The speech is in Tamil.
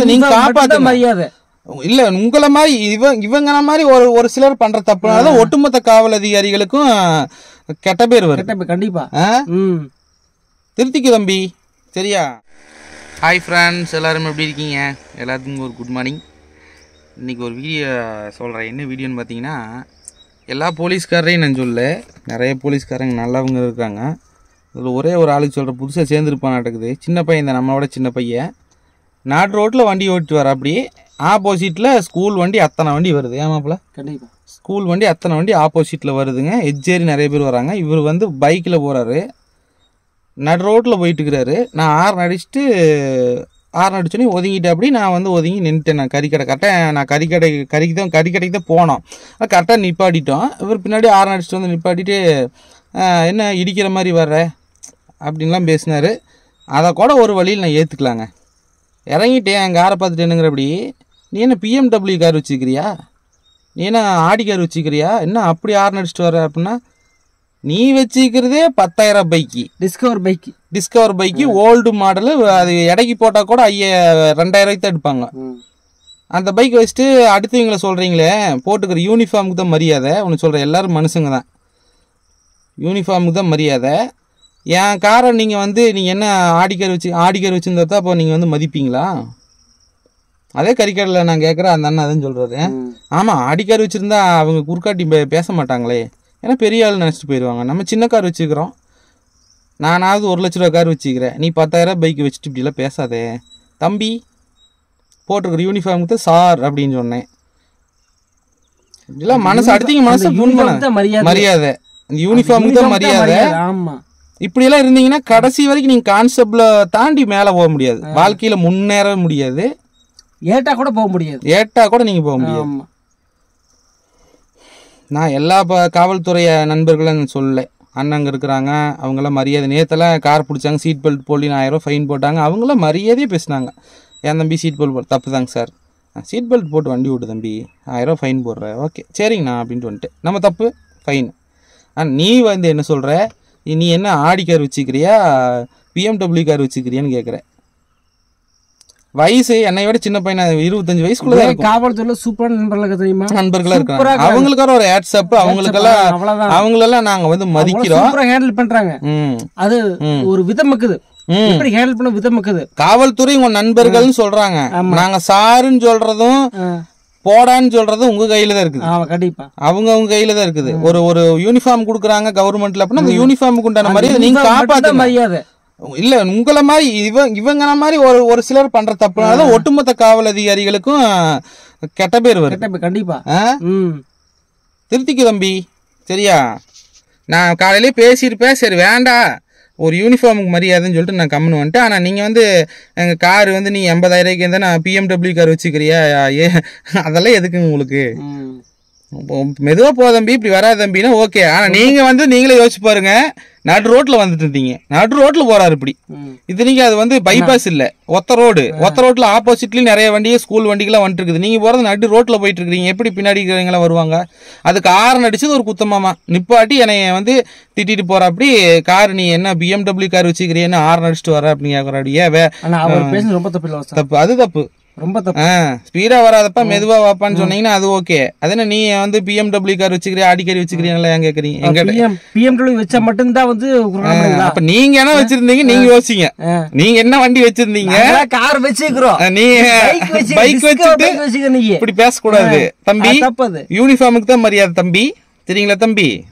மரியாதை நீங்க Uniform மட்டும்தான் காப்பாத்துங்க மரியாதை இல்ல உங்கள மாதிரி இவ இவங்கள மாதிரி ஒரு ஒரு சிலர் பண்ற தப்புனால ஒட்டுமொத்த காவல் அதிகாரிகளுக்கும் கெட்ட பேர் வருது கரெக்டா கண்டிப்பா ஆ? ம் திருத்திக்கு தம்பி சரியா ஹாய் ஃப்ரெண்ட்ஸ் எல்லாரும் எப்படி இருக்கீங்க எல்லாத்துக்கும் ஒரு குட் மார்னிங் இன்றைக்கி ஒரு வீடியோ சொல்கிறேன் என்ன வீடியோன்னு பார்த்தீங்கன்னா எல்லா போலீஸ்காரரையும் நான் சொல்ல நிறைய போலீஸ்காரங்க நல்லவங்க இருக்காங்க இதில் ஒரே ஒரு ஆளுக்கு சொல்கிற புதுசாக சேர்ந்துருப்பான் நடக்குது சின்ன பையன் தான் நம்மளோட சின்ன பையன் நாட்டு ரோட்டில் வண்டி ஓட்டிட்டு வர அப்படி ஆப்போசிட்டில் ஸ்கூல் வண்டி அத்தனை வண்டி வருது ஏமாப்பில் கண்டிப்பா ஸ்கூல் வண்டி அத்தனை வண்டி ஆப்போசிட்டில் வருதுங்க எஜ்ஜேரி நிறைய பேர் வராங்க இவர் வந்து பைக்கில் போகிறாரு நடு ரோட்டில் போயிட்டு இருக்கிறாரு நான் ஆறு அடிச்சுட்டு ஆறு அடிச்சோன்னே ஒதுங்கிட்டு அப்படி நான் வந்து ஒதுங்கி நின்றுட்டேன் நான் கறிக்கடை கரெக்டாக நான் கறிக்கடை கறிக்கு தான் கறிக்கடைக்கு தான் போனோம் கரெக்டாக நிப்பாட்டிட்டோம் இவர் பின்னாடி ஆறு அடிச்சுட்டு வந்து நிப்பாட்டிட்டு "ஆஹ், என்ன இடிக்கிற மாதிரி வர்ற அப்படின்லாம் பேசினார் அதை கூட ஒரு வழியில் நான் ஏற்றுக்கலாங்க இறங்கிட்டேன் என் காரை பார்த்துட்டு என்னங்கிறபடி நீ என்ன பிஎம்டபிள்யூ கார் வச்சுக்கிறியா நீ என்ன ஆடி கார் வச்சுக்கிறியா என்ன அப்படி ஆறு அடிச்சுட்டு வர அப்படின்னா நீ வச்சுக்கிறதே பத்தாயிரம் பைக்கு டிஸ்கவர் பைக் டிஸ்கவர் பைக்கு ஓல்டு மாடலு அது எடைக்கு போட்டால் கூட ஐய ரெண்டாயிரம் தான் எடுப்பாங்க அந்த பைக் வச்சுட்டு அடுத்தவங்கள சொல்கிறீங்களே போட்டுக்கிற யூனிஃபார்முக்கு தான் மரியாதை ஒன்று சொல்கிறேன் எல்லாரும் மனுஷங்க தான் யூனிஃபார்முக்கு தான் மரியாதை என் காரை நீங்கள் வந்து நீங்கள் என்ன ஆடிக்கார் வச்சு ஆடிக்கார் வச்சுருந்தா தான் அப்போ நீங்கள் வந்து மதிப்பீங்களா அதே கறிக்கடையில் நான் கேட்குறேன் அந்த அண்ணன் அதான் சொல்கிறாரு ஆமாம் ஆடிக்கார் வச்சுருந்தா அவங்க குறுக்காட்டி பே- பேச மாட்டாங்களே ஏன்னா பெரிய ஆள் நினச்சிட்டு போயிடுவாங்க நம்ம சின்ன கார் வச்சுக்கிறோம் நானாவது ஒரு லட்ச ரூபா கார் வச்சுக்கிறேன் நீ பத்தாயிரம் பைக் வச்சுட்டு இப்படிலாம் பேசாதே தம்பி போட்டிருக்கிற யூனிஃபார்முக்கு தான் சார் அப்படின்னு சொன்னேன் இப்படிலாம் மனசு அடுத்தீங்க மனசை புண் பண்ண தான் மரியாதை மரியாதை இந்த யூனிஃபார்முக்கு தான் மரியாதை ஆமா இப்படியெல்லாம் இருந்தீங்கன்னா கடைசி வரைக்கும் நீங்கள் கான்செப்ட்ல தாண்டி மேலே போக முடியாது வாழ்க்கையில முன்னேற முடியாது ஏட்டா கூட போக முடியாது ஏட்டா கூட நீங்கள் போக முடியாது ஆமா நான் எல்லா ப காவல்துறை நண்பர்களும் நான் சொல்லலை அண்ணங்க இருக்கிறாங்க அவங்களாம் மரியாதை நேத்தெல்லாம் கார் பிடிச்சாங்க சீட் பெல்ட் போலி ஆயிரம் ஃபைன் போட்டாங்க அவங்களாம் மரியாதையே பேசுனாங்க என் தம்பி சீட் பெல்ட் போ தப்பு தாங்க சார் சீட் பெல்ட் போட்டு வண்டி விட்டு தம்பி ஆயிரம் ஃபைன் போடுற ஓகே சரிங்கண்ணா அப்படின்ட்டு வந்துட்டு நம்ம தப்பு ஃபைன் ஆ நீ வந்து என்ன சொல்கிற நீ என்ன ஆடி கார் வச்சுக்கிறியா பிஎம்டபிள்யூ கார் வச்சுக்கிறியான்னு கேட்குற வயசு என்னை விட சின்ன பையன் இருபத்தஞ்சு வயசுக்குள்ள தான் இருக்கும் காவல்துறையில சூப்பரான நண்பர்களுக்கு தெரியுமா நண்பர்களா சூப்பரா இருக்காங்க அவங்களுக்கான ஒரு வாட்ஸ்அப் அவங்களுக்கெல்லாம் அவ்வளவுதான் அவங்களெல்லாம் நாங்க வந்து மதிக்கிறோம் சூப்பரா ஹேண்டில் பண்றாங்க ம். அது ம். ஒரு விதம் இருக்குது ம். எப்படி ஹேண்டில் பண்ண விதம் இருக்குது காவல்துறை உங்க நண்பர்கள்னு சொல்றாங்க நாங்க சாருன்னு சொல்றதும் ஆ. போடான்னு சொல்றதும் உங்க கையில தான் இருக்குது ஆமா கண்டிப்பா அவங்க அவங்க கையில தான் இருக்குது ஒரு ஒரு யூனிஃபார்ம் கொடுக்குறாங்க கவர்மெண்ட்ல அப்படின்னா அந்த யூனிஃபார்முக்கு உண்டான மரியாதை நீங்க uniform மட்டும்தான் காப்பாத்துங்க மரியாதை இல்ல உங்கள மாதிரி இவ இவங்கள மாதிரி ஒரு ஒரு சிலர் பண்ற தப்புனால ஒட்டுமொத்த காவல் அதிகாரிகளுக்கும் கெட்ட பேர் வருது கரெக்டா கண்டிப்பா ஆ? ம் திருத்திக்கு தம்பி சரியா நான் காலையிலே பேசியிருப்பேன் சரி வேண்டாம் ஒரு யூனிஃபார்முக்கு மரியாதைன்னு சொல்லிட்டு நான் கம்முன்னு வந்துட்டேன் ஆனால் நீங்கள் வந்து எங்கள் கார் வந்து நீ எண்பதாயிரக்கு இருந்தால் நான் பிஎம்டபிள்யூ கார் வச்சுக்கிறியா ஏ அதெல்லாம் எதுக்குங்க உங்களுக்கு ம். மெதுவாக போ தம்பி இப்படி வராத தம்பினா ஓகே ஆனால் நீங்கள் வந்து நீங்களே யோசிச்சு பாருங்க நடு ரோட்டில் வந்துட்டு இருந்தீங்க நடு ரோட்டில் போறாரு இப்படி ம். இது நீங்க அது வந்து பைபாஸ் இல்ல ஒத்த ரோடு ஒத்த ரோட்ல ஆப்போசிட்லயும் நிறைய வண்டியே ஸ்கூல் வண்டிகள்லாம் வந்துட்டு இருக்குது நீங்க போறது நடு ரோட்ல போயிட்டு இருக்கீங்க எப்படி பின்னாடி இருக்கிறவங்களாம் வருவாங்க அதுக்கு ஆரன் அடிச்சது ஒரு குத்தமாமா நிப்பாட்டி என்னைய வந்து திட்டிட்டு போற அப்படி கார் நீ என்ன பிஎம்டபிள்யூ கார் வச்சுக்கிறியன்னு ஆரன் அடிச்சுட்டு வர அப்படின்னு கேக்குறாடி ஏன் வே ஆனா அவர் பேசுறது ரொம்ப தப்பு இல்ல சார் தப்பு அது தப்பு ரொம்ப தப்பு ஆ ஸ்பீடா வராதப்பா மெதுவா வாப்பான்னு சொன்னீங்கன்னா அது ஓகே அது என்ன நீ வந்து பிஎம்டபிள்யூ கார் வச்சுக்கிறியா அடிக்கடி வச்சுக்கிறீங்களா ஏன் கேக்குறீங்க எங்க பிஎம் பிஎம்டபிள்யூ வச்சா மட்டும்தான் வந்து குற்றவாளிகளா? அப்ப நீங்க என்ன வச்சிருந்தீங்க நீங்க யோசிங்க ஆ. நீங்க என்ன வண்டி வச்சிருந்தீங்க நாங்களாம் கார் வச்சுக்கிறோம் அஹ் நீ பைக் வச்சு பைக் discover வச்சுட்டு bike வச்சுக்க நீ இப்படி பேசக்கூடாது தம்பி அது தப்பு அது யூனிஃபார்முக்கு தான் மரியாதை தம்பி சரிங்களா தம்பி